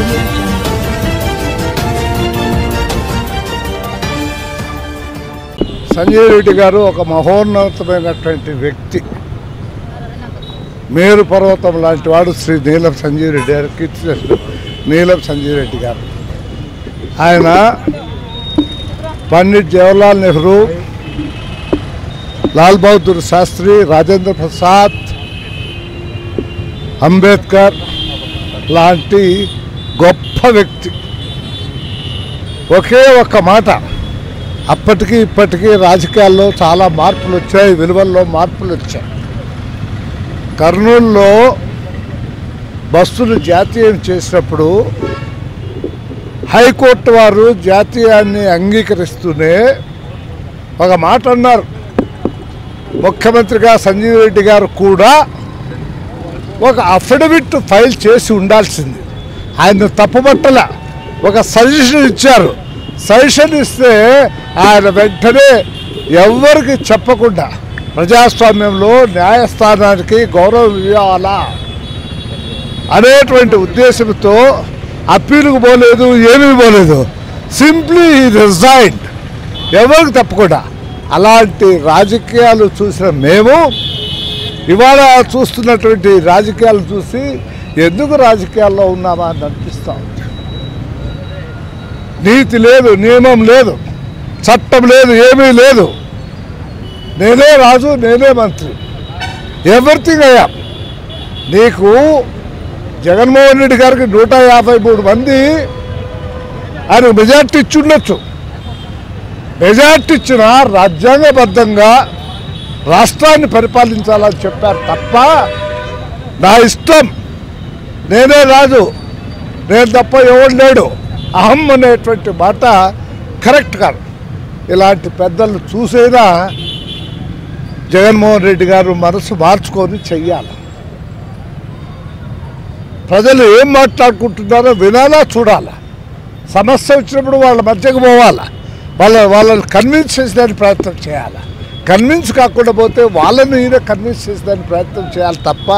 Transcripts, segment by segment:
సంజయ్ రెడ్డి గారు ఒక మహోన్నతమైనటువంటి వ్యక్తి మేరు పర్వతం లాంటి వాడు శ్రీ నీలం సంజీవ్ రెడ్డి గారు కీర్తిశేషుడు నీలం సంజీవ్ రెడ్డి గారు ఆయన పండిట్ జవహర్లాల్ నెహ్రూ లాల్ బహదూర్ శాస్త్రి రాజేంద్ర ప్రసాద్ అంబేద్కర్ లాంటి గొప్ప వ్యక్తి ఒకే ఒక్క మాట అప్పటికి ఇప్పటికీ రాజకీయాల్లో చాలా మార్పులు వచ్చాయి విలువల్లో మార్పులు వచ్చాయి కర్నూలులో బస్సులు జాతీయం చేసినప్పుడు హైకోర్టు వారు జాతీయాన్ని అంగీకరిస్తూనే ఒక మాట అన్నారు ముఖ్యమంత్రిగా సంజీవ్ రెడ్డి గారు కూడా ఒక అఫిడవిట్ ఫైల్ చేసి ఉండాల్సింది ఆయన తప్పుపట్టల ఒక సజెషన్ ఇచ్చారు సజెషన్ ఇస్తే ఆయన వెంటనే ఎవరికి చెప్పకుండా ప్రజాస్వామ్యంలో న్యాయస్థానానికి గౌరవం ఇవ్వాలా అనేటువంటి ఉద్దేశంతో అప్పీలుకు పోలేదు ఏమీ పోలేదు సింప్లీ రిజైన్డ్ ఎవరికి తప్పకుండా అలాంటి రాజకీయాలు చూసిన మేము ఇవాళ చూస్తున్నటువంటి రాజకీయాలు చూసి ఎందుకు రాజకీయాల్లో ఉన్నామా అని అనిపిస్తా ఉంది నీతి లేదు నియమం లేదు చట్టం లేదు ఏమీ లేదు నేనే రాజు నేనే మంత్రి ఎవ్రీథింగ్ అయ్యా నీకు జగన్మోహన్ రెడ్డి గారికి నూట యాభై మూడు మంది ఆయన మెజార్టీ ఇచ్చి ఉండొచ్చు మెజార్టీ ఇచ్చిన రాజ్యాంగబద్ధంగా రాష్ట్రాన్ని పరిపాలించాలని చెప్పారు తప్ప నా ఇష్టం నేనే రాజు నేను తప్ప ఎవడు లేడు అహం అనేటువంటి మాట కరెక్ట్ కాదు ఇలాంటి పెద్దలు చూసైనా జగన్మోహన్ రెడ్డి గారు మనసు మార్చుకొని చెయ్యాలి ప్రజలు ఏం మాట్లాడుకుంటున్నారో వినాలా చూడాలా సమస్య వచ్చినప్పుడు వాళ్ళ మధ్యకు పోవాలా వాళ్ళ వాళ్ళని కన్విన్స్ చేసేదానికి ప్రయత్నం చేయాలి కన్విన్స్ కాకుండా పోతే వాళ్ళని ఈయన కన్విన్స్ చేసేదానికి ప్రయత్నం చేయాలి తప్ప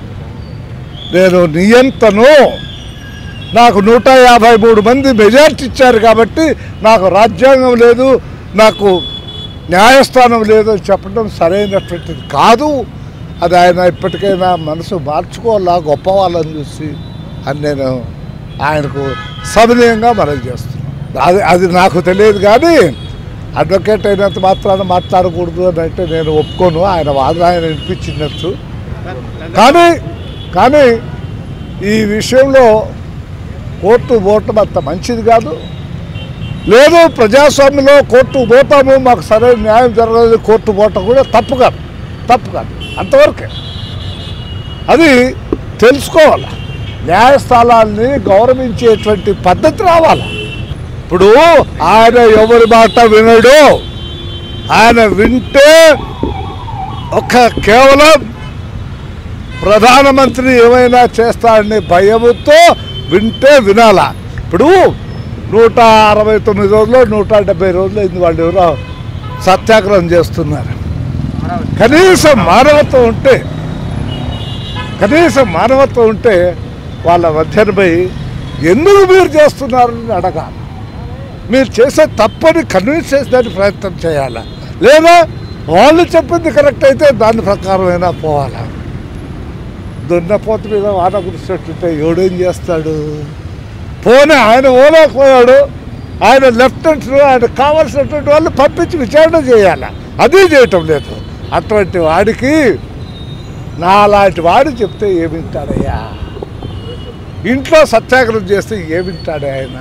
నేను నియంతను నాకు నూట యాభై మూడు మంది మెజార్టీ ఇచ్చారు కాబట్టి నాకు రాజ్యాంగం లేదు నాకు న్యాయస్థానం లేదు అని చెప్పడం సరైనటువంటిది కాదు అది ఆయన ఇప్పటికైనా మనసు మార్చుకోవాలా గొప్ప వాళ్ళని చూసి అని నేను ఆయనకు సవినయంగా మనం చేస్తున్నాను అది అది నాకు తెలియదు కానీ అడ్వకేట్ అయినంత మాత్రాన మాట్లాడకూడదు అని అంటే నేను ఒప్పుకోను ఆయన వాదన ఆయన వినిపించినట్టు కానీ కానీ ఈ విషయంలో కోర్టు పోవటం అంత మంచిది కాదు లేదు ప్రజాస్వామ్యంలో కోర్టు పోతాము మాకు సరైన న్యాయం జరగలేదు కోర్టు పోవటం కూడా తప్పు కాదు తప్పు కాదు అంతవరకే అది తెలుసుకోవాలి న్యాయస్థానాల్ని గౌరవించేటువంటి పద్ధతి రావాలి ఇప్పుడు ఆయన ఎవరి మాట వినడు ఆయన వింటే ఒక కేవలం ప్రధానమంత్రి ఏమైనా చేస్తాడని భయముతో వింటే వినాలా ఇప్పుడు నూట అరవై తొమ్మిది రోజులు నూట డెబ్బై రోజులు అయింది వాళ్ళు ఎవరో సత్యాగ్రహం చేస్తున్నారు కనీసం మానవత్వం ఉంటే కనీసం మానవత్వం ఉంటే వాళ్ళ మధ్యన పోయి ఎందుకు మీరు చేస్తున్నారని అడగాలి మీరు చేసే తప్పని కన్విన్స్ చేసేదానికి ప్రయత్నం చేయాలి లేదా వాళ్ళు చెప్పింది కరెక్ట్ అయితే దాని ప్రకారమైనా పోవాలా దున్నపోత మీద వాన కురిసినట్టుంటే ఎవడేం చేస్తాడు పోనీ ఆయన ఓలేకపోయాడు ఆయన లెఫ్టినెంట్స్ ఆయన కావాల్సినటువంటి వాళ్ళు పంపించి విచారణ చేయాలి అది చేయటం లేదు అటువంటి వాడికి నాలాంటి వాడు చెప్తే ఏమింటాడయ్యా ఇంట్లో సత్యాగ్రహం చేస్తే ఏమింటాడు ఆయన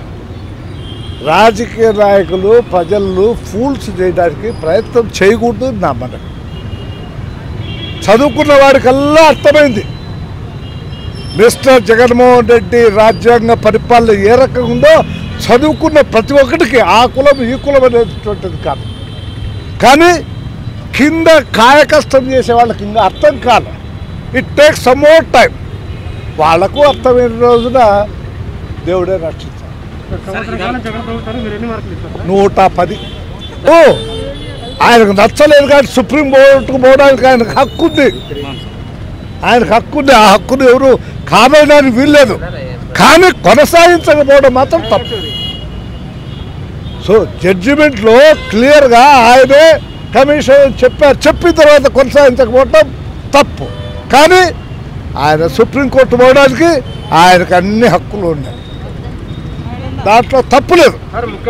రాజకీయ నాయకులు ప్రజలను ఫూల్స్ చేయడానికి ప్రయత్నం చేయకూడదు నా మనకు చదువుకున్న వాడికల్లా అర్థమైంది మిస్టర్ జగన్మోహన్ రెడ్డి రాజ్యాంగ పరిపాలన ఏ రకంగా ఉందో చదువుకున్న ప్రతి ఒక్కటికి ఆ కులం ఈ కులం అనేటువంటిది కాదు కానీ కింద కాయకష్టం చేసే వాళ్ళకి ఇంకా అర్థం కాదు it takes some more time వాళ్లకు అర్థమైన రోజున దేవుడే రక్షించాలి సంవత్సర కాలం జగన్ ప్రభుత్వానికి మీరు ఎన్ని మార్కులు ఇస్తారు నూట పది ఓ ఆయనకు నచ్చలేదు కానీ సుప్రీం కోర్టుకు పోవడానికి ఆయనకు హక్కు ఉంది ఆయనకు హక్కు ఉంది ఆ హక్కును ఎవరు కాదనడానికి వీల్లేదు కానీ కొనసాగించకపోవడం మాత్రం తప్పు సో జడ్జిమెంట్లో క్లియర్గా ఆయనే కమిషన్ చెప్పారు చెప్పిన తర్వాత కొనసాగించకపోవడం తప్పు కానీ ఆయన సుప్రీంకోర్టు పోవడానికి ఆయనకు అన్ని హక్కులు ఉన్నాయి దాంట్లో తప్పు లేదు సార్ ముఖ్య